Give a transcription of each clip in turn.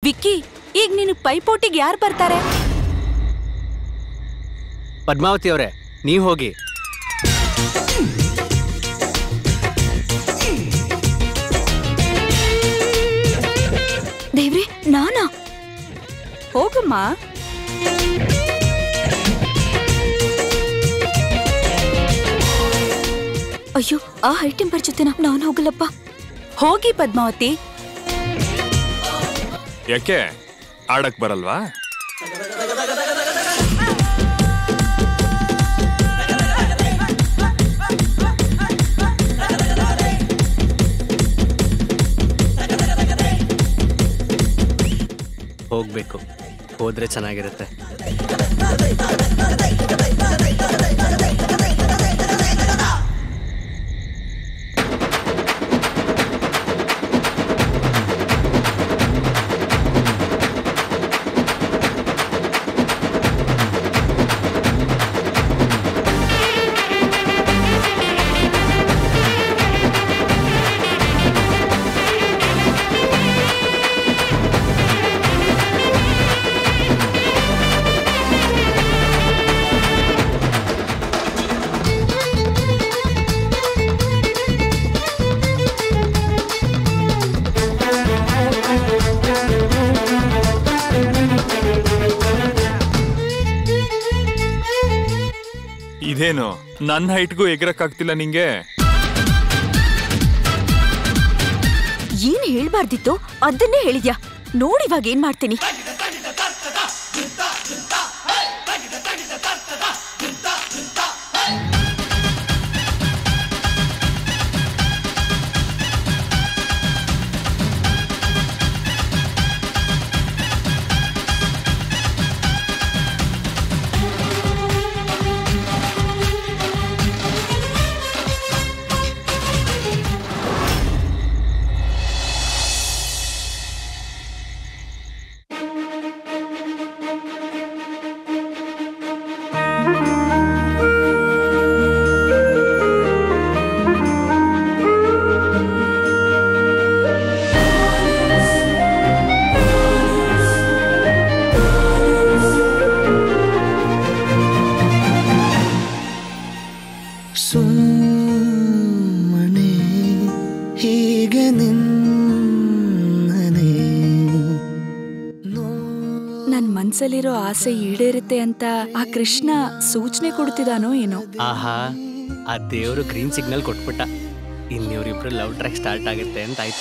ವಿಕ್ಕಿ ಈಗ ನೀನು ಪೈಪೋಟಿಗೆ ಯಾರು ಬರ್ತಾರೆ ಪದ್ಮಾವತಿ ಅವರೇ ನೀವು ಹೋಗಿ ದೇವ್ರೆ ನಾನಾ ಹೋಗಮ್ಮ ಅಯ್ಯೋ ಆ ಹೈ ಟೆಂಪರ್ ಜೊತೆ ನಾನು ಹೋಗಲ್ಲಪ್ಪ ಹೋಗಿ ಪದ್ಮಾವತಿ ಯಾಕೆ ಆಡಕ್ ಬರಲ್ವಾ ಹೋಗ್ಬೇಕು ಹೋದ್ರೆ ಚೆನ್ನಾಗಿರುತ್ತೆ ಇದೇನು ನನ್ನ ಹೈಟ್ಗೂ ಎಗರಕ್ ಆಗ್ತಿಲ್ಲ ನಿಂಗೆ ಏನ್ ಹೇಳ್ಬಾರ್ದಿತ್ತು ಅದನ್ನೇ ಹೇಳಿದ್ಯಾ ನೋಡಿ ಇವಾಗ ಏನ್ ಮಾಡ್ತೀನಿ ಸುಮ್ಮನೆ ಹೀಗೆ ನಿನ್ನನೆ ನನ್ ಮನ್ಸಲ್ಲಿರೋ ಆಸೆ ಈಡೇರುತ್ತೆ ಅಂತ ಆ ಕೃಷ್ಣ ಸೂಚನೆ ಕೊಡ್ತಿದಾನೋ ಏನೋ ಆಹಾ ಆ ದೇವರು ಗ್ರೀನ್ ಸಿಗ್ನಲ್ ಕೊಟ್ಬಿಟ್ಟ ಇನ್ನಿವ್ರಿಬ್ರು ಲವ್ ಟ್ರ್ಯಾಕ್ ಸ್ಟಾರ್ಟ್ ಆಗುತ್ತೆ ಅಂತ ಆಯ್ತು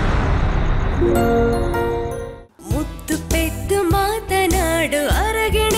ಮುತ್ತು ಪೆದ್ದು ಮಾತನಾಡು ಅರಗಿಣ